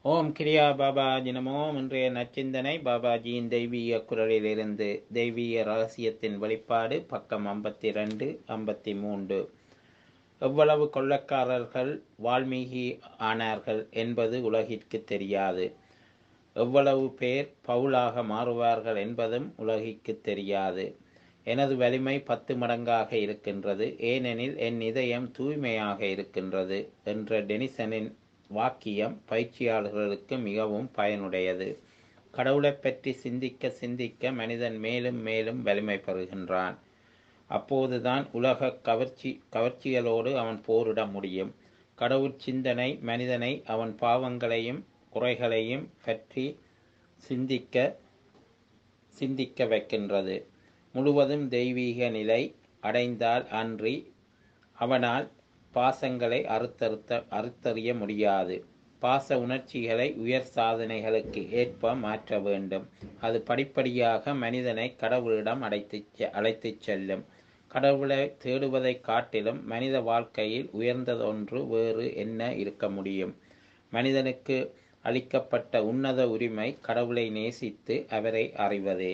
ஓம் கிரியா பாபாஜி நமோ இன்றைய நச்சிந்தனை பாபாஜியின் தெய்வீக குரலிலிருந்து தெய்வீக ரகசியத்தின் வெளிப்பாடு பக்கம் ஐம்பத்தி ரெண்டு ஐம்பத்தி மூன்று எவ்வளவு கொள்ளக்காரர்கள் வால்மீகி ஆனார்கள் என்பது உலகிற்கு தெரியாது எவ்வளவு பேர் பவுலாக மாறுவார்கள் என்பதும் உலகிற்கு தெரியாது எனது வலிமை பத்து மடங்காக இருக்கின்றது ஏனெனில் என் இதயம் தூய்மையாக இருக்கின்றது என்ற டெனிசனின் வாக்கியம் பயிற்சியாளர்களுக்கு மிகவும் பயனுடையது கடவுளைப் பற்றி சிந்திக்க சிந்திக்க மனிதன் மேலும் மேலும் வலிமை பெறுகின்றான் அப்போதுதான் உலக கவர்ச்சி கவர்ச்சிகளோடு அவன் போரிட முடியும் கடவுள் சிந்தனை மனிதனை அவன் பாவங்களையும் குறைகளையும் பற்றி சிந்திக்க சிந்திக்க வைக்கின்றது முழுவதும் தெய்வீக நிலை அடைந்தால் அன்றி அவனால் பாசங்களை அறுத்தறுத்த அறுத்தறிய முடியாது பாச உணர்ச்சிகளை உயர் சாதனைகளுக்கு ஏற்ப மாற்ற வேண்டும் அது படிப்படியாக மனிதனை கடவுளிடம் அழைத்து அழைத்துச் செல்லும் கடவுளை தேடுவதை காட்டிலும் மனித வாழ்க்கையில் உயர்ந்ததொன்று வேறு என்ன இருக்க முடியும் மனிதனுக்கு அளிக்கப்பட்ட உன்னத உரிமை கடவுளை நேசித்து அவரை அறிவதே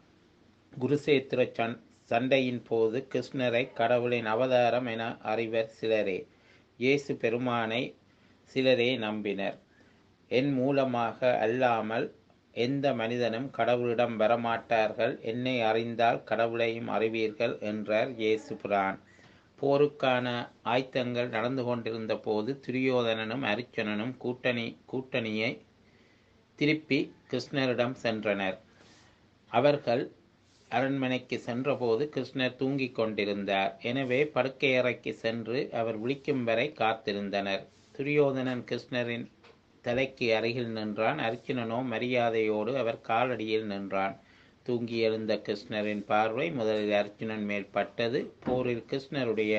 குருசேத்திர சன் சண்டையின் போது கிருஷ்ணரை கடவுளின் அவதாரம் என அறிவர் சிலரே இயேசு பெருமானை சிலரே நம்பினர் என் மூலமாக அல்லாமல் எந்த மனிதனும் கடவுளிடம் வரமாட்டார்கள் என்னை அறிந்தால் கடவுளையும் அறிவீர்கள் என்றார் இயேசு புரான் போருக்கான ஆயத்தங்கள் நடந்து கொண்டிருந்த போது துரியோதனனும் அரிச்சனனும் கூட்டணி கூட்டணியை திருப்பி கிருஷ்ணரிடம் சென்றனர் அவர்கள் அரண்மனைக்கு சென்றபோது கிருஷ்ணர் தூங்கிக் கொண்டிருந்தார் எனவே படுக்கையறைக்கு சென்று அவர் விழிக்கும் வரை காத்திருந்தனர் துரியோதனன் கிருஷ்ணரின் தலைக்கு அருகில் நின்றான் அர்ச்சுனனோ மரியாதையோடு அவர் காலடியில் நின்றான் தூங்கி எழுந்த கிருஷ்ணரின் பார்வை முதலில் அர்ச்சுனன் மேல் பட்டது போரில் கிருஷ்ணருடைய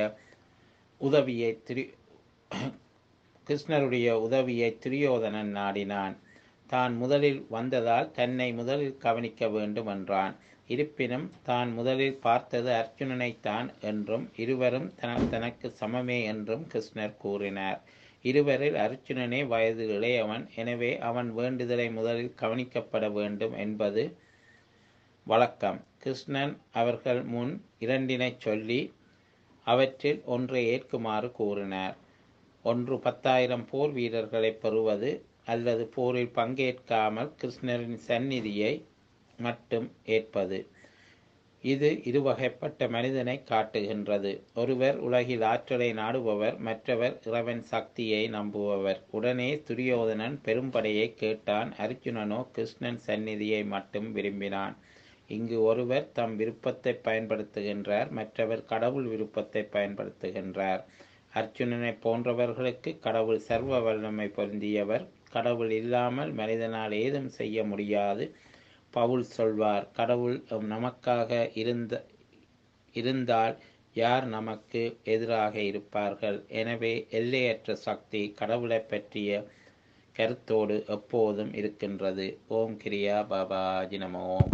உதவியை திரு கிருஷ்ணருடைய உதவியை துரியோதனன் நாடினான் தான் முதலில் வந்ததால் தன்னை முதலில் கவனிக்க வேண்டும் என்றான் இருப்பினும் தான் முதலில் பார்த்தது அர்ஜுனனைத்தான் என்றும் இருவரும் தனக்கு சமமே என்றும் கிருஷ்ணர் கூறினார் இருவரில் அர்ஜுனனே வயது இளையவன் எனவே அவன் வேண்டுதலை முதலில் கவனிக்கப்பட வேண்டும் என்பது வழக்கம் கிருஷ்ணன் அவர்கள் முன் இரண்டினை சொல்லி அவற்றில் ஒன்றை ஏற்குமாறு கூறினார் ஒன்று பத்தாயிரம் போர் வீரர்களை பெறுவது அல்லது போரில் பங்கேற்காமல் கிருஷ்ணரின் சந்நிதியை மட்டும் ஏற்பது இது இருவகைப்பட்ட மனிதனை காட்டுகின்றது ஒருவர் உலகில் ஆற்றலை நாடுபவர் மற்றவர் இறைவன் சக்தியை நம்புபவர் உடனே துரியோதனன் பெரும்படையை கேட்டான் அர்ஜுனனோ கிருஷ்ணன் சந்நிதியை மட்டும் விரும்பினான் இங்கு ஒருவர் தம் விருப்பத்தை பயன்படுத்துகின்றார் மற்றவர் கடவுள் விருப்பத்தை பயன்படுத்துகின்றார் அர்ஜுனனை போன்றவர்களுக்கு கடவுள் சர்வ வல்லமை பொருந்தியவர் கடவுள் இல்லாமல் மனிதனால் ஏதும் செய்ய முடியாது பவுல் சொல்வார் கடவுள் நமக்காக இருந்த இருந்தால் யார் நமக்கு எதிராக இருப்பார்கள் எனவே எல்லையற்ற சக்தி கடவுளை பற்றிய கருத்தோடு எப்போதும் இருக்கின்றது ஓம் கிரியா பாபாஜி நம ஓம்